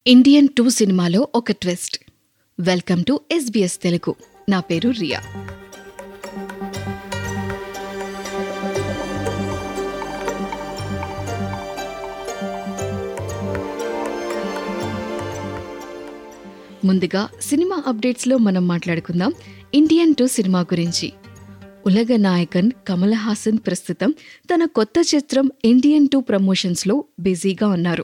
Indian two సినిమాలో ఒక twist welcome to SBS Telugu నా పేరు రియా ముందుగా సినిమా అప్డేట్స్లో మనం మాట్లాడుకుందాం ఇండియన్ టూ సినిమా గురించి ఉలగ నాయకన్ కమల్ హాసన్ ప్రస్తుతం తన కొత్త చిత్రం ఇండియన్ టూ ప్రమోషన్స్లో బిజీగా ఉన్నారు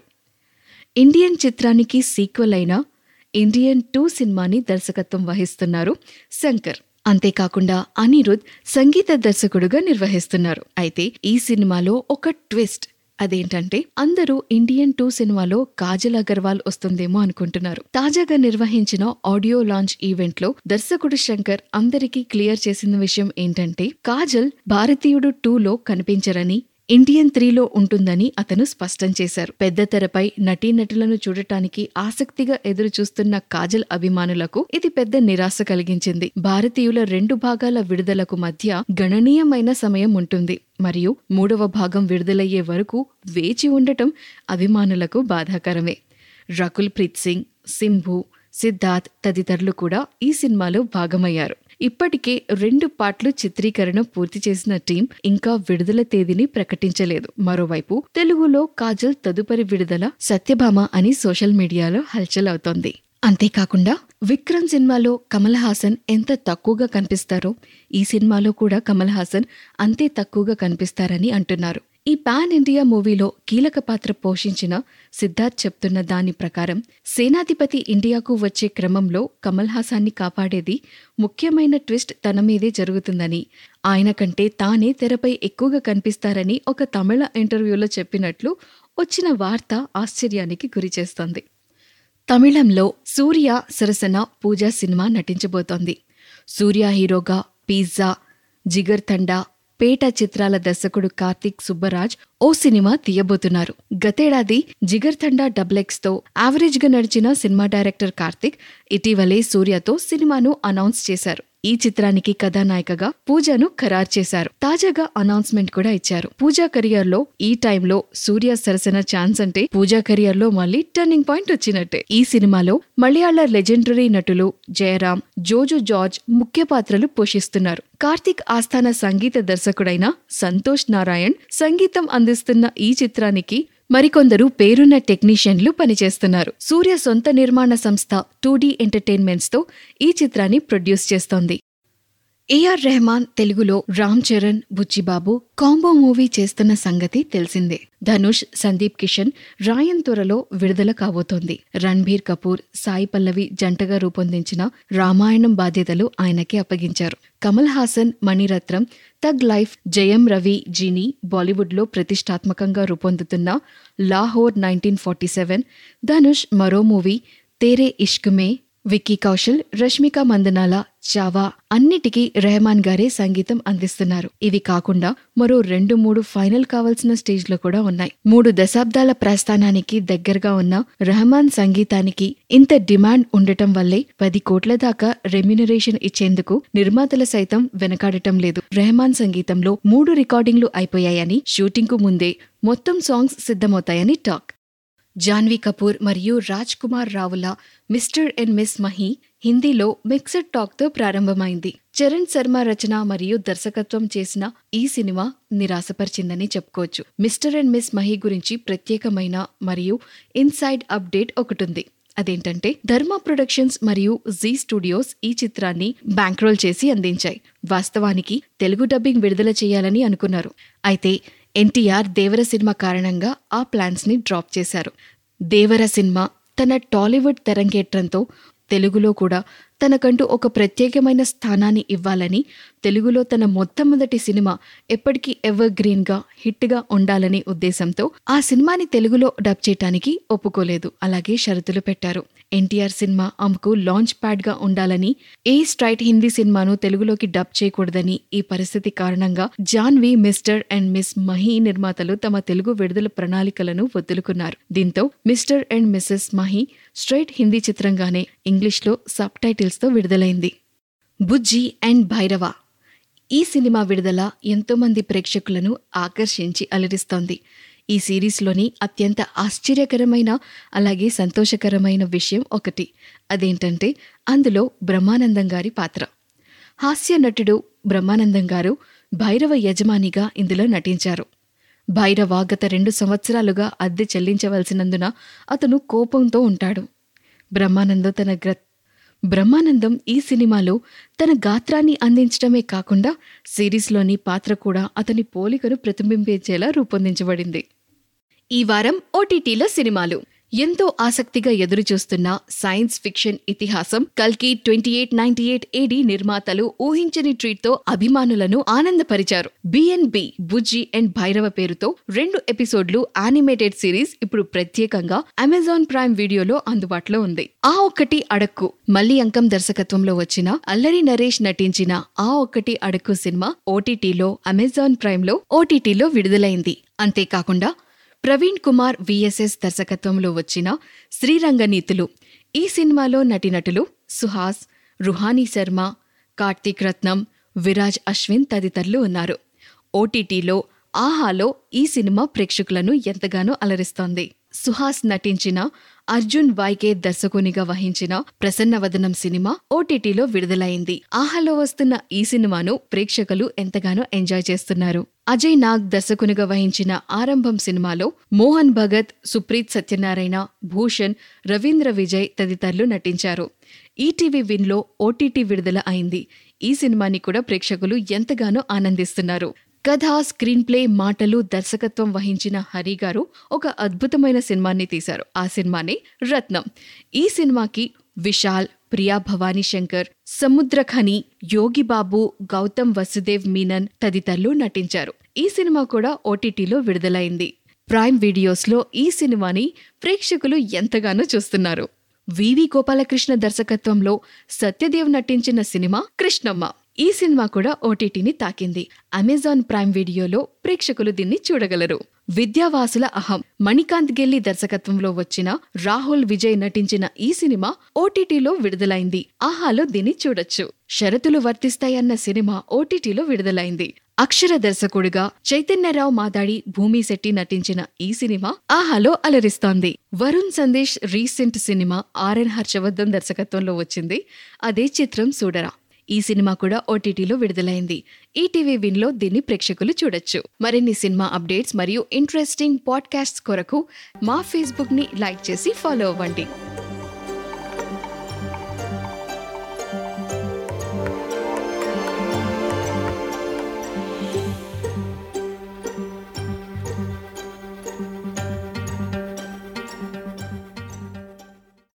ఇండియన్ చిత్రానికి సీక్వెల్ అయిన ఇండియన్ టూ సినిమాని దర్శకత్వం వహిస్తున్నారు శంకర్ అంతేకాకుండా అనిరుద్ సంగీత దర్శకుడుగా నిర్వహిస్తున్నారు అయితే ఈ సినిమాలో ఒక ట్విస్ట్ అదేంటంటే అందరూ ఇండియన్ టూ సినిమాలో కాజల్ అగర్వాల్ వస్తుందేమో అనుకుంటున్నారు తాజాగా నిర్వహించిన ఆడియో లాంచ్ ఈవెంట్ లో దర్శకుడు శంకర్ అందరికీ క్లియర్ చేసిన విషయం ఏంటంటే కాజల్ భారతీయుడు టూలో కనిపించరని ఇండియన్ త్రీలో ఉంటుందని అతను స్పష్టం చేశారు పెద్ద తెరపై నటీనటులను చూడటానికి ఆసక్తిగా ఎదురు చూస్తున్న కాజల్ అభిమానులకు ఇది పెద్ద నిరాశ కలిగించింది భారతీయుల రెండు భాగాల విడుదలకు మధ్య గణనీయమైన సమయం ఉంటుంది మరియు మూడవ భాగం విడుదలయ్యే వరకు వేచి ఉండటం అభిమానులకు బాధాకరమే రకుల్ ప్రీత్ సింగ్ సింభు సిద్ధార్థ్ తదితరులు కూడా ఈ సినిమాలో భాగమయ్యారు ఇప్పటికే రెండు పాటలు చిత్రీకరణ పూర్తి చేసిన టీం ఇంకా విడుదల తేదీని ప్రకటించలేదు మరోవైపు తెలుగులో కాజల్ తదుపరి విడుదల సత్యభామ అని సోషల్ మీడియాలో హల్చల్ అవుతోంది అంతేకాకుండా విక్రమ్ సినిమాలో కమల్ హాసన్ ఎంత తక్కువగా కనిపిస్తారో ఈ సినిమాలో కూడా కమల్ హాసన్ అంతే తక్కువగా కనిపిస్తారని అంటున్నారు ఈ పాన్ ఇండియా మూవీలో కీలక పాత్ర పోషించిన సిద్ధార్థ్ చెప్తున్న దాని ప్రకారం సేనాధిపతి ఇండియాకు వచ్చే క్రమంలో కమల్ హాసాన్ని కాపాడేది ముఖ్యమైన ట్విస్ట్ తన మీదే జరుగుతుందని ఆయన కంటే తానే తెరపై ఎక్కువగా కనిపిస్తారని ఒక తమిళ ఇంటర్వ్యూలో చెప్పినట్లు వచ్చిన వార్త ఆశ్చర్యానికి గురిచేస్తోంది తమిళంలో సూర్య సరసన పూజా సినిమా నటించబోతోంది సూర్య హీరోగా పిజ్జా జిగర్ తండా పేట చిత్రాల దర్శకుడు కార్తీక్ సుబ్బరాజ్ ఓ సినిమా తీయబోతున్నారు గతేడాది జిగర్ తండా డబ్లెక్స్ తో యావరేజ్ గా నడిచిన సినిమా డైరెక్టర్ కార్తీక్ ఇటీవలే సూర్యతో సినిమాను అనౌన్స్ చేశారు ఈ చిత్రానికి కథానాయికగా పూజను ఖరారు చేశారు తాజాగా అనౌన్స్మెంట్ కూడా ఇచ్చారు పూజా కెరియర్ లో ఈ టైంలో సూర్య సరసన ఛాన్స్ అంటే పూజా కెరియర్ లో మళ్ళీ టర్నింగ్ పాయింట్ వచ్చినట్టే ఈ సినిమాలో మలయాళ లెజెండరీ నటులు జయరాం జోజో జార్జ్ ముఖ్య పాత్రలు పోషిస్తున్నారు కార్తీక్ ఆస్థాన సంగీత దర్శకుడైన సంతోష్ నారాయణ్ సంగీతం అందిస్తున్న ఈ చిత్రానికి మరికొందరు పేరున్న టెక్నీషియన్లు పనిచేస్తున్నారు సూర్య సొంత నిర్మాణ సంస్థ టూ డీ ఎంటర్టైన్మెంట్స్ తో ఈ చిత్రాన్ని ప్రొడ్యూస్ చేస్తోంది ఏఆర్ రెహమాన్ తెలుగులో రామ్ చరణ్ బుచ్చిబాబు కాంబో మూవీ చేస్తున్న సంగతి తెలిసిందే ధనుష్ సందీప్ కిషన్ రాయన్ త్వరలో విడుదల కాబోతోంది రణ్బీర్ కపూర్ సాయి పల్లవి జంటగా రూపొందించిన రామాయణం బాధ్యతలు ఆయనకే అప్పగించారు కమల్ హాసన్ మణిరత్నం తగ్ లైఫ్ జయం రవి జీని బాలీవుడ్లో ప్రతిష్టాత్మకంగా రూపొందుతున్న Lahore nineteen forty seven Dhanush మరో మూవీ తేరే ఇష్క్ మే విక్కీ కౌశల్ రష్మిక మందనాల చావా అన్నిటికీ రెహమాన్ గారే సంగీతం అందిస్తున్నారు ఇవి కాకుండా మరో రెండు మూడు ఫైనల్ కావాల్సిన స్టేజ్లో కూడా ఉన్నాయి మూడు దశాబ్దాల ప్రస్థానానికి దగ్గరగా ఉన్న రెహమాన్ సంగీతానికి ఇంత డిమాండ్ ఉండటం వల్లే పది కోట్ల దాకా రెమ్యునరేషన్ ఇచ్చేందుకు నిర్మాతల సైతం వెనకాడటం లేదు రెహమాన్ సంగీతంలో మూడు రికార్డింగ్లు అయిపోయాయని షూటింగ్కు ముందే మొత్తం సాంగ్స్ సిద్ధమవుతాయని టాక్ జాన్వీ కపూర్ మరియు రాజ్ కుమార్ రావుల మిస్టర్ అండ్ మిస్ మహి హిందీలో మిక్స్డ్ టాక్తో ప్రారంభమైంది చరణ్ శర్మ రచన మరియు దర్శకత్వం చేసిన ఈ సినిమా నిరాశపరిచిందని చెప్పుకోవచ్చు మిస్టర్ అండ్ మిస్ మహి గురించి ప్రత్యేకమైన మరియు ఇన్సైడ్ అప్డేట్ ఒకటుంది అదేంటంటే ధర్మ ప్రొడక్షన్స్ మరియు జీ స్టూడియోస్ ఈ చిత్రాన్ని బ్యాంక్రోల్ చేసి అందించాయి వాస్తవానికి తెలుగు డబ్బింగ్ విడుదల చేయాలని అనుకున్నారు అయితే ఎన్టీఆర్ దేవర సినిమా కారణంగా ఆ ప్లాన్స్ని డ్రాప్ చేశారు దేవర సినిమా తన టాలీవుడ్ తెరంగేట్రంతో తెలుగులో కూడా తనకంటూ ఒక ప్రత్యేకమైన స్థానాన్ని ఇవ్వాలని తెలుగులో తన మొట్టమొదటి సినిమా ఎప్పటికీ ఎవర్ గ్రీన్గా హిట్గా ఉండాలనే ఉద్దేశంతో ఆ సినిమాని తెలుగులో డబ్ చేయటానికి ఒప్పుకోలేదు అలాగే షరతులు పెట్టారు ఎన్టీఆర్ సినిమా ఆమెకు లాంచ్ ప్యాడ్గా ఉండాలని ఏ స్ట్రైట్ హిందీ సినిమాను తెలుగులోకి డబ్ చేయకూడదని ఈ పరిస్థితి కారణంగా Janhvi Mister and Miss Mahi నిర్మాతలు తమ తెలుగు విడుదల ప్రణాళికలను వదులుకున్నారు దీంతో Mister and Mrs Mahi straight Hindi చిత్రంగానే ఇంగ్లీష్లో సబ్ టైటిల్స్తో విడుదలైంది బుజ్జి అండ్ భైరవ ఈ సినిమా విడుదల ఎంతోమంది ప్రేక్షకులను ఆకర్షించి అలరిస్తోంది ఈ సిరీస్లోని అత్యంత ఆశ్చర్యకరమైన అలాగే సంతోషకరమైన విషయం ఒకటి అదేంటంటే అందులో బ్రహ్మానందం గారి పాత్ర హాస్య నటుడు బ్రహ్మానందం గారు భైరవ యజమానిగా ఇందులో నటించారు భైరవ గత రెండు సంవత్సరాలుగా అద్దె చెల్లించవలసినందున అతను కోపంతో ఉంటాడు బ్రహ్మానందం తన గ్ర బ్రహ్మానందం ఈ సినిమాలో తన గాత్రాన్ని అందించడమే కాకుండా సిరీస్లోని పాత్ర కూడా అతని పోలికను ప్రతిబింబించేలా రూపొందించబడింది ఈ వారం ఓటీటీలో సినిమాలు ఎంతో ఆసక్తిగా ఎదురుచూస్తున్న సైన్స్ ఫిక్షన్ ఇతిహాసం కల్కి twenty eight ninety eight AD నిర్మాతలు ఊహించని ట్రీట్తో అభిమానులను ఆనందపరిచారు బిఎన్బి బుజ్జి అండ్ భైరవ పేరుతో రెండు ఎపిసోడ్లు యానిమేటెడ్ సిరీస్ ఇప్పుడు ప్రత్యేకంగా అమెజాన్ ప్రైమ్ వీడియోలో అందుబాటులో ఉంది ఆ ఒక్కటి అడక్కు మల్లి అంకం దర్శకత్వంలో వచ్చిన అల్లరి నరేష్ నటించిన ఆ ఒక్కటి అడక్కు సినిమా ఓటీటీలో అమెజాన్ ప్రైమ్ లో ఓటీటీలో విడుదలైంది అంతేకాకుండా ప్రవీణ్ కుమార్ విఎస్ఎస్ దర్శకత్వంలో వచ్చిన శ్రీరంగనీతులు ఈ సినిమాలో నటినటులు సుహాస్ రుహానీ శర్మ కార్తీక్ రత్నం విరాజ్ అశ్విన్ తదితరులు ఉన్నారు ఓటీటీలో ఆహాలో ఈ సినిమా ప్రేక్షకులను ఎంతగానో అలరిస్తోంది సుహాస్ నటించిన అర్జున్ వైకే దర్శకునిగా వహించిన ప్రసన్నవదనం సినిమా ఓటీటీలో విడుదలైంది ఆహాలో వస్తున్న ఈ సినిమాను ప్రేక్షకులు ఎంతగానో ఎంజాయ్ చేస్తున్నారు అజయ్ నాగ్ దర్శకునిగా వహించిన ఆరంభం సినిమాలో మోహన్ భగత్ సుప్రీత్ సత్యనారాయణ భూషణ్ రవీంద్ర విజయ్ తదితరులు నటించారు ఈటీవీ విన్లో ఓటీటీ విడుదల అయింది ఈ సినిమాని కూడా ప్రేక్షకులు ఎంతగానో ఆనందిస్తున్నారు కథ స్క్రీన్ ప్లే మాటలు దర్శకత్వం వహించిన హరి గారు ఒక అద్భుతమైన సినిమాని తీశారు ఆ సినిమానే రత్నం ఈ సినిమాకి విశాల్ ప్రియా భవానీ శంకర్ సముద్రఖని యోగిబాబు గౌతమ్ వసుదేవ్ మీనన్ తదితరులు నటించారు ఈ సినిమా కూడా ఓటీటీలో విడుదలైంది ప్రైమ్ వీడియోస్లో ఈ సినిమాని ప్రేక్షకులు ఎంతగానో చూస్తున్నారు వివి గోపాలకృష్ణ దర్శకత్వంలో సత్యదేవ్ నటించిన సినిమా కృష్ణమ్మ ఈ సినిమా కూడా ఓటీటీని తాకింది అమెజాన్ ప్రైమ్ వీడియోలో ప్రేక్షకులు దీన్ని చూడగలరు విద్యావాసుల అహం మణికాంత్ గెల్లి దర్శకత్వంలో వచ్చిన రాహుల్ విజయ్ నటించిన ఈ సినిమా ఓటీటీలో విడుదలైంది ఆహాలో దీన్ని చూడొచ్చు షరతులు వర్తిస్తాయన్న సినిమా ఓటీటీలో విడుదలైంది అక్షర దర్శకుడిగా చైతన్యరావు మాదాడి భూమి శెట్టి నటించిన ఈ సినిమా ఆహాలో అలరిస్తోంది Varun Sandesh recent cinema R N Harshavardhan దర్శకత్వంలో వచ్చింది అదే చిత్రం చూడరా ఈ సినిమా కూడా ఓటీటీలో విడుదలైంది ఈటీవీ విన్లో దీన్ని ప్రేక్షకులు చూడొచ్చు మరిన్ని సినిమా అప్డేట్స్ మరియు ఇంట్రెస్టింగ్ పాడ్కాస్ట్స్ కొరకు మా ఫేస్బుక్ని లైక్ చేసి ఫాలో అవ్వండి